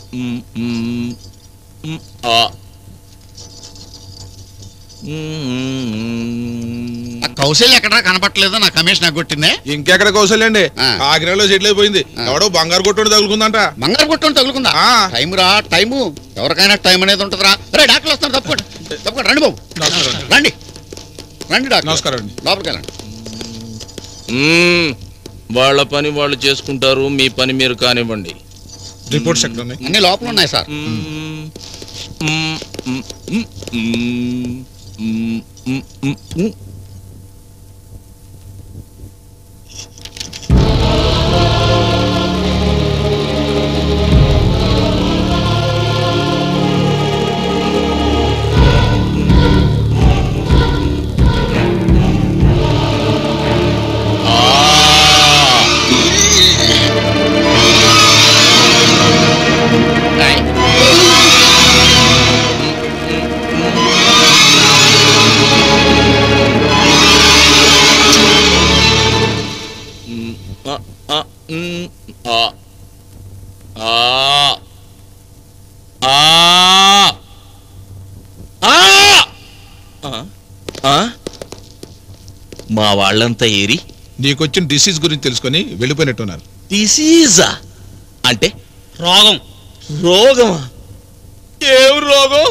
మ్, మ్, మ్, ఆ. మ్, ఆ కౌశల్య ఎక్కడా కనపట్లేదు నా కమిషన్ ఎగ్గొట్టిందే ఇంకెక్కడ కౌశల్యండి ఆ. కాకినాడలో సెటిల్ అయిపోయింది ఆ. ఎవడో బంగారు కొట్టుడు తగులుకుందంట బంగారు కొట్టుని తగులుకుందా ఆ. టైం రా టైము ఎవరికైనా టైం అనేది ఉంటుందిరా రే డాక్టర్ వస్తాను తప్పకుండా తప్పకుండా రండి బాబు నమస్కారం. రండి రండి డాక్టర్ నమస్కారం అండి లోపలికి వెళ్ళండి మ్, వాళ్ళ పని వాళ్ళు చేసుకుంటారు మీ పని మీరు కానివ్వండి రిపోర్ట్స్ ఎక్కడ ఉన్నాయి అన్ని లోపల ఉన్నాయి సార్ మ్, మ్, మ్, మ్, మ్, మ్, మ్, మ్, మ్. ఏయ్, ఆ, ఆ, మ్, ఆ. ఆ. ఆ. ఆ. ఆ. ఆ. మా వాళ్ళంతా ఏరి నీకొచ్చిన డిసీజ్ గురించి తెలుసుకొని వెళ్ళిపోయినట్టున్నారు డిసీజా అంటే రోగం రోగమా ఏం రోగం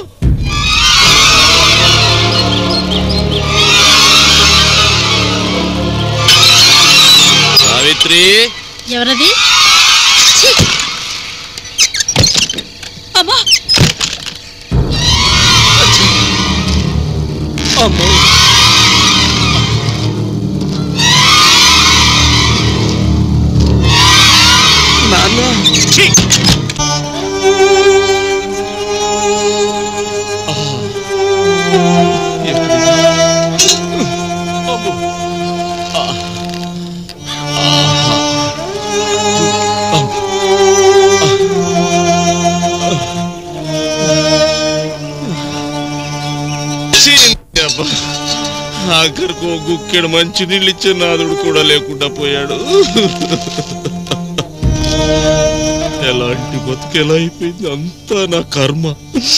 సావిత్రి ఎవరది ఛీ! అమ్మా అమ్మో నాన్న ఛీ! ఆ. ఎక్కడిది? అమ్మో. ఆ. ఆహా. అమ్మో. అబ్బా. ఆఖరికి ఓ గుక్కెడు మంచి నీళ్ళు ఇచ్చే నాదుడు కూడా లేకుండా పోయాడు ఎలాంటి బతుకు ఎలా అయిపోయింది అంతా నా కర్మ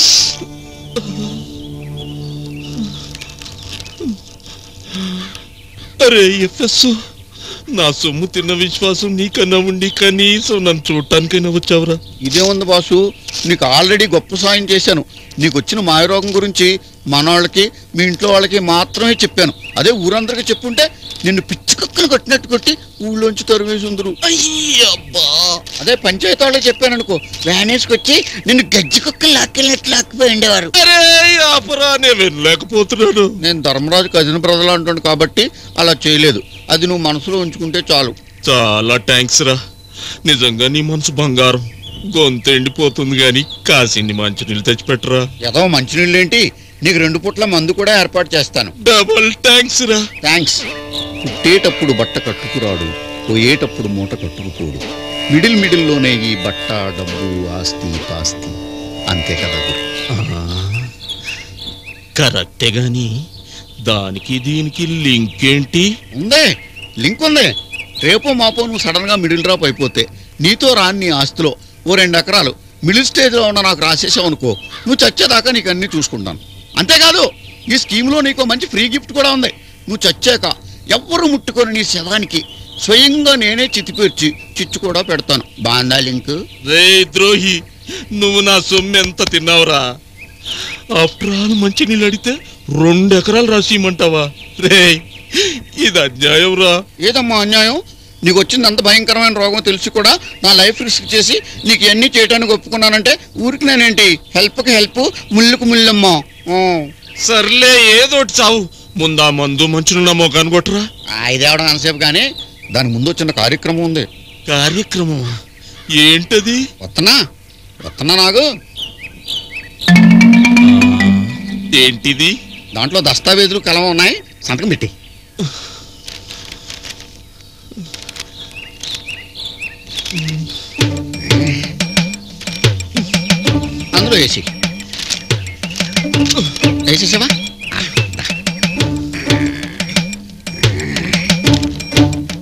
అరే ఎఫ్ఎస్ నా సొమ్ము తిన్న విశ్వాసం నీకన్నా ఉండి కనీసం నన్ను చూడటానికైనా వచ్చావురా ఇదేముంది బాసు నీకు ఆల్రెడీ గొప్ప సాయం చేశాను నీకు వచ్చిన మాయరోగం గురించి మనవాళ్ళకి మీ ఇంట్లో వాళ్ళకి మాత్రమే చెప్పాను అదే ఊరందరికీ చెప్పుంటే నిన్ను పిచ్చి కుక్కలు కొట్టినట్టు కొట్టి ఊళ్ళోంచి తరివేసి ఉందరు అయ్యబ్బా అదే పంచాయతీ వాళ్ళకి చెప్పాను అనుకో వ్యానేసుకొచ్చి నిన్ను గజ్జి కుక్కలు లాక్కెళ్ళినట్లు లాక్కిపోయి ఉండేవారు అరే ఆపరా నేను వినలేకపోతున్నాను నేను ధర్మరాజు కజిన బ్రదర్ అంటాను కాబట్టి అలా చేయలేదు అది నువ్వు మనసులో ఉంచుకుంటే చాలు చాలా థ్యాంక్స్ రా నిజంగా నీ మనసు బంగారం గొంతు ఎండిపోతుంది గాని కాసిన్ని మంచినీళ్ళు తెచ్చిపెట్టరా ఏదో మంచినీళ్ళు ఏంటి నీకు రెండు పుట్ల మందు కూడా ఏర్పాటు చేస్తాను డబల్ థ్యాంక్స్ రా థ్యాంక్స్ పుట్టేటప్పుడు బట్ట కట్టుకురాడు పోయేటప్పుడు మూట కట్టుకుపోడు మిడిల్ మిడిల్లోనే ఈ బట్ట డబ్బు ఆస్తి పాస్తి అంతే కదా గురు కరెక్టే గాని దానికి దీనికి లింక్ ఏంటి ఉందే లింక్ ఉంది రేపో మాపో నువ్వు సడన్ గా మిడిల్ డ్రాప్ అయిపోతే నీతో రాని నీ ఆస్తిలో ఓ రెండు ఎకరాలు మిడిల్ స్టేజ్లో ఉన్న నాకు రాసేసావు అనుకో నువ్వు చచ్చేదాకా నీకు అన్ని చూసుకుంటాను అంతేకాదు ఈ స్కీమ్లో నీకు మంచి ఫ్రీ గిఫ్ట్ కూడా ఉంది నువ్వు చచ్చాక ఎవ్వరు ముట్టుకొని నీ శవానికి స్వయంగా నేనే చితిపేర్చి చిచ్చు కూడా పెడతాను బాందా లింక్ రే ద్రోహి నువ్వు నా సొమ్ము ఎంత తిన్నావురా ఆఫ్టర్ ఆల్ మంచి నీళ్ళు అడిగితే రెండు ఎకరాలు రాసి ఇమ్మంటావా రే ఇది అన్యాయం రా ఏదమ్మా అన్యాయం నీకు వచ్చింది అంత భయంకరమైన రోగం తెలిసి కూడా నా లైఫ్ రిస్క్ చేసి నీకు ఇవన్నీ చేయడానికి ఒప్పుకున్నానంటే ఊరికి నేనేంటి హెల్ప్కి హెల్ప్ ముళ్ళుకు ముళ్ళమ్మా ఆ. సర్లే ఏదోటి చావు ముందా మందు మంచునున్న మొగాను కొట్టరా ఆ, ఇదేవడం అంతసేపు కానీ దాని ముందు చిన్న కార్యక్రమం ఉంది కార్యక్రమం ఏంటది వత్తనా వత్తనా నాకు ఏంటిది దాంట్లో దస్తావేజులు కలం ఉన్నాయి సంతకం పెట్టి అందులో వేసి వేసేసావా ఆ, దా.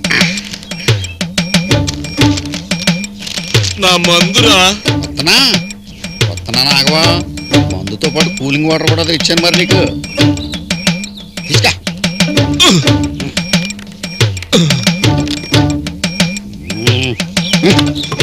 నా మందురా వత్తనా ఏమన్నా నాగవా మందుతో పాటు కూలింగ్ వాటర్ కూడా ఇచ్చాను మరి నీకు తీసుకా మ్మ్.